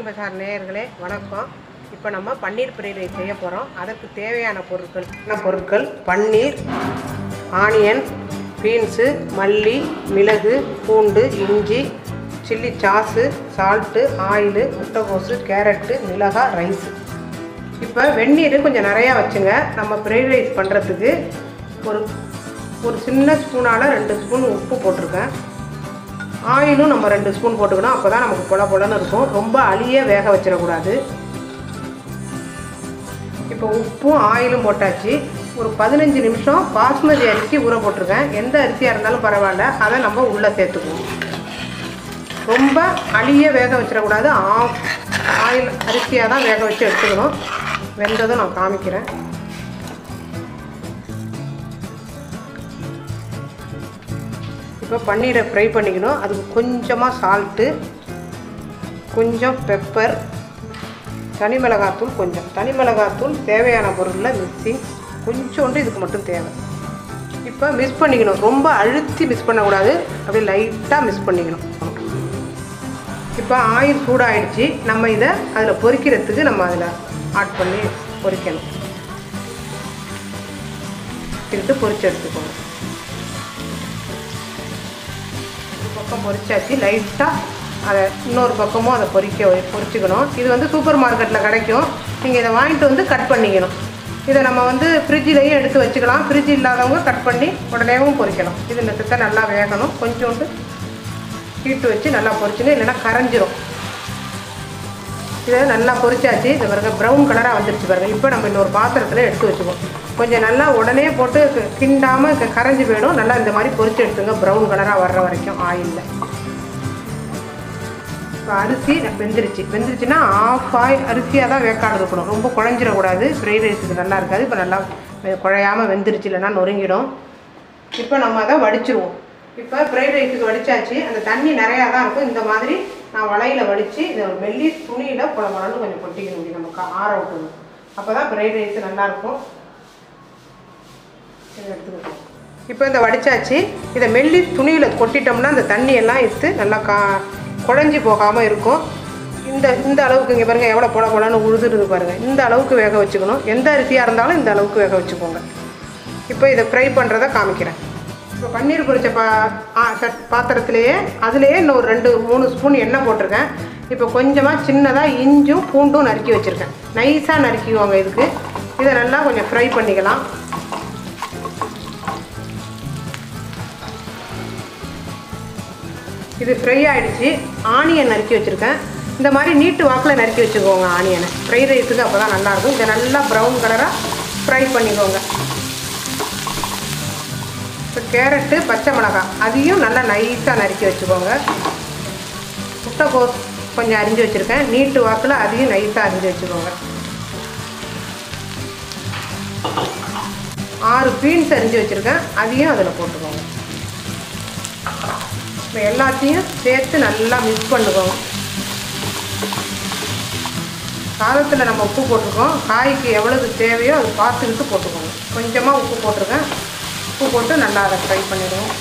பசார் நேயர்களே வணக்கம் இப்போ நம்ம பன்னீர் பிரியாணி செய்ய போகிறோம் அதற்கு தேவையான பொருட்கள் என்ன பொருட்கள் பன்னீர் ஆனியன் பீன்ஸு மல்லி மிளகு பூண்டு இஞ்சி சில்லி சாஸு சால்ட்டு ஆயிலு முட்டைகோஸு கேரட்டு மிளகாய் ரைஸு இப்போ வெந்நீர் கொஞ்சம் நிறையா வச்சுங்க நம்ம ஃப்ரைட் ரைஸ் பண்ணுறதுக்கு ஒரு ஒரு சின்ன ஸ்பூனால் ரெண்டு ஸ்பூன் உப்பு போட்டிருக்கேன் ஆயிலும் நம்ம ரெண்டு ஸ்பூன் போட்டுக்கணும் அப்போ தான் நமக்கு பொல பொலன்னு இருக்கும் ரொம்ப அழிய வேக வச்சிடக்கூடாது இப்போ உப்பும் ஆயிலும் போட்டாச்சு ஒரு பதினஞ்சு நிமிஷம் பாஸ்மதி அரிசி ஊற போட்டிருக்கேன் எந்த அரிசியாக இருந்தாலும் பரவாயில்ல அதை நம்ம உள்ளே சேர்த்துக்குவோம் ரொம்ப அழிய வேக வச்சிடக்கூடாது ஆஃப் ஆயில் அரிசியாக தான் வேக வச்சு எடுத்துக்கணும் வெந்ததும் நான் காமிக்கிறேன் இப்போ பன்னீரை ஃப்ரை பண்ணிக்கணும் அதுக்கு கொஞ்சமாக சால்ட்டு கொஞ்சம் பெப்பர் தனி மிளகாத்தூள் கொஞ்சம் தனி மிளகாத்தூள் தேவையான பொருளில் மிக்சிங் கொஞ்சோண்டு இதுக்கு மட்டும் தேவை இப்போ மிக்ஸ் பண்ணிக்கணும் ரொம்ப அழுத்தி மிக்ஸ் பண்ணக்கூடாது அப்படியே லைட்டாக மிக்ஸ் பண்ணிக்கணும் இப்போ ஆயில் சூடாயிடுச்சு நம்ம இதை அதில் பொரிக்கிறதுக்கு நம்ம அதில் ஆட் பண்ணி பொரிக்கணும் இழுத்து பொரிச்சு எடுத்துக்கணும் ஒரு பக்கம் பொரிச்சாச்சு லைட்டாக அதை இன்னொரு பக்கமும் அதை பொரிக்க வை- பொரிச்சுக்கணும் இது வந்து சூப்பர் மார்க்கெட்டில் கிடைக்கும் நீங்கள் இதை வாங்கிட்டு வந்து கட் பண்ணிக்கணும் இதை நம்ம வந்து ஃப்ரிட்ஜிலையும் எடுத்து வச்சுக்கலாம் ஃப்ரிட்ஜ் இல்லாதவங்க கட் பண்ணி உடனேவும் பொரிக்கலாம் இது இந்த சித்த நல்லா வேகணும் கொஞ்சோண்டு ஹீட்டு வச்சு நல்லா பொரிச்சுன்னு இல்லைன்னா கரைஞ்சிரும் இதை நல்லா பொரிச்சாச்சு இது பாருங்க ப்ரௌன் கலராக வந்துருச்சு பாருங்க இப்போ நம்ம இன்னொரு பாத்திரத்தில் எடுத்து வச்சுக்குவோம் கொஞ்சம் நல்லா உடனே போட்டு க- கிண்டாம க- கரைஞ்சு போயிடும் நல்லா இந்த மாதிரி பொரிச்சு எடுத்துங்க ப்ரௌன் கலராக வர்ற வரைக்கும் ஆயிலில் இப்போ அரிசி வெந்துருச்சு வெந்துருச்சுன்னா ஆஃப் ஆயில் அரிசியாக தான் வேக்காடு இருக்கணும் ரொம்ப குழஞ்சிடக்கூடாது ஃப்ரைட் ரைஸுக்கு நல்லா இருக்காது இப்போ நல்லா வெ- குழையாம வெந்துருச்சு இல்லைன்னா நொறுங்கிடும் இப்போ நம்ம அதை வடிச்சிருவோம் இப்போ ஃப்ரைட் ரைஸுக்கு வடிச்சாச்சு அந்த தண்ணி நிறையா தான் இருக்கும் இந்த மாதிரி நான் வலையில் வடித்து இதை ஒரு மெல்லி துணியில் குழ குழந்து கொஞ்சம் கொட்டிக்கணும் இப்படி நமக்கு ஆற விட்டணும் அப்போ தான் ஃப்ரைட் ரைஸ் நல்லாயிருக்கும் இதை எடுத்துக்கிட்டோம் இப்போ இந்த வடிச்சாச்சு இதை மெல்லி துணியில் கொட்டிட்டோம்னா அந்த தண்ணி எல்லாம் எடுத்து நல்லா கா குழஞ்சி போகாமல் இருக்கும் இந்த இந்த அளவுக்கு இங்கே பாருங்கள் எவ்வளோ பொல பொலன்னு உழுதுருது பாருங்கள் இந்த அளவுக்கு வேக வச்சுக்கணும் எந்த அரிசியாக இருந்தாலும் இந்த அளவுக்கு வேக வச்சுக்கோங்க இப்போ இதை ஃப்ரை பண்ணுறதை காமிக்கிறேன் இப்போ பன்னீர் பொரிச்ச பா ஆ, சட் பாத்திரத்திலேயே அதுலேயே இன்னும் ஒரு ரெண்டு மூணு ஸ்பூன் எண்ணெய் போட்டிருக்கேன் இப்போ கொஞ்சமாக சின்னதாக இஞ்சும் பூண்டும் நறுக்கி வச்சுருக்கேன் நைஸாக நறுக்கிக்குவாங்க இதுக்கு இதை நல்லா கொஞ்சம் ஃப்ரை பண்ணிக்கலாம் இது ஃப்ரை ஆயிடுச்சு ஆனியன் நறுக்கி வச்சுருக்கேன் இந்த மாதிரி நீட்டு வாக்கில் நறுக்கி வச்சுக்கோங்க ஆனியனை ஃப்ரை ரைஸுக்கு அப்போ தான் நல்லாயிருக்கும் இதை நல்லா ப்ரௌன் கலராக ஃப்ரை பண்ணிக்கோங்க இப்போ கேரட்டு பச்சை மிளகாய் அதையும் நல்லா நைஸாக நறுக்கி வச்சுக்கோங்க முட்டைக்கோஸ் கொஞ்சம் அரிஞ்சு வச்சுருக்கேன் நீட்டு வாக்கில் அதையும் நைஸாக அரிஞ்சு வச்சுக்கோங்க ஆறு பீன்ஸ் அரிஞ்சு வச்சுருக்கேன் அதையும் அதில் போட்டுக்கோங்க இப்போ எல்லாத்தையும் சேர்த்து நல்லா மிக்ஸ் பண்ணுவோம் சாதத்தில் நம்ம உப்பு போட்டிருக்கோம் காய்க்கு எவ்வளவு தேவையோ அது பார்த்துக்கிட்டு போட்டுக்கோங்க கொஞ்சமாக உப்பு போட்டிருக்கேன் உப்பு போட்டு நல்லா அதை ஃப்ரை பண்ணிடுவோம்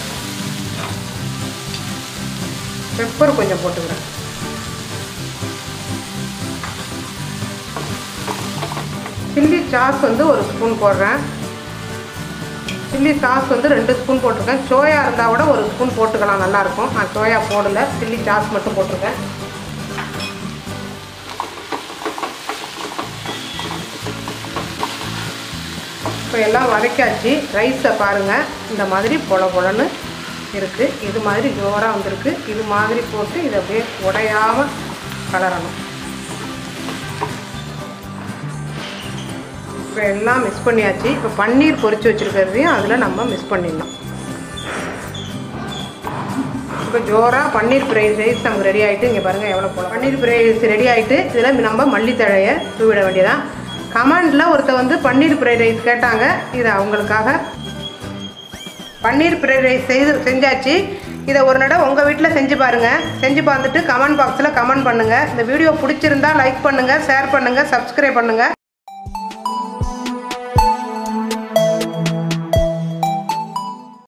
பெப்பர் கொஞ்சம் போட்டுக்கிறேன் சில்லி சாஸ் வந்து ஒரு ஸ்பூன் போடுறேன் சில்லி சாஸ் வந்து ரெண்டு ஸ்பூன் போட்டிருக்கேன் சோயா இருந்தால் கூட ஒரு ஸ்பூன் போட்டுக்கலாம் நல்லாயிருக்கும் நான் சோயா போடல சில்லி சாஸ் மட்டும் போட்டிருக்கேன் இப்போ எல்லாம் வதக்காச்சு ரைஸை பாருங்கள் இந்த மாதிரி பொல பொலன்னு இருக்குது இது மாதிரி ஜோராக வந்திருக்கு இது மாதிரி போட்டு இதை அப்படியே உடையாமல் கலரணும் இப்போ எல்லாம் மிக்ஸ் பண்ணியாச்சு இப்போ பன்னீர் பொரிச்சு வச்சுருக்கிறதையும் அதில் நம்ம மிக்ஸ் பண்ணிடலாம் இப்போ ஜோராக பன்னீர் ஃப்ரை ரைஸ் நமக்கு ரெடி ஆகிட்டு இங்கே பாருங்கள் எவ்வளோ போகலாம் பன்னீர் ஃப்ரை ரைஸ் ரெடி ஆகிட்டு இதில் நம்ம மல்லித்தழையை தூவிட வேண்டியதான் கமாண்டில் ஒருத்தர் வந்து பன்னீர் ஃப்ரை ரைஸ் கேட்டாங்க இது அவங்களுக்காக பன்னீர் ஃப்ரைட் ரைஸ் செய்து செஞ்சாச்சு இதை ஒரு நட உங்கள் வீட்டில் செஞ்சு பாருங்கள் செஞ்சு பார்த்துட்டு கமெண்ட் பாக்ஸில் கமெண்ட் பண்ணுங்கள் இந்த வீடியோ பிடிச்சிருந்தா லைக் பண்ணுங்கள் ஷேர் பண்ணுங்கள் சப்ஸ்கிரைப் பண்ணுங்கள்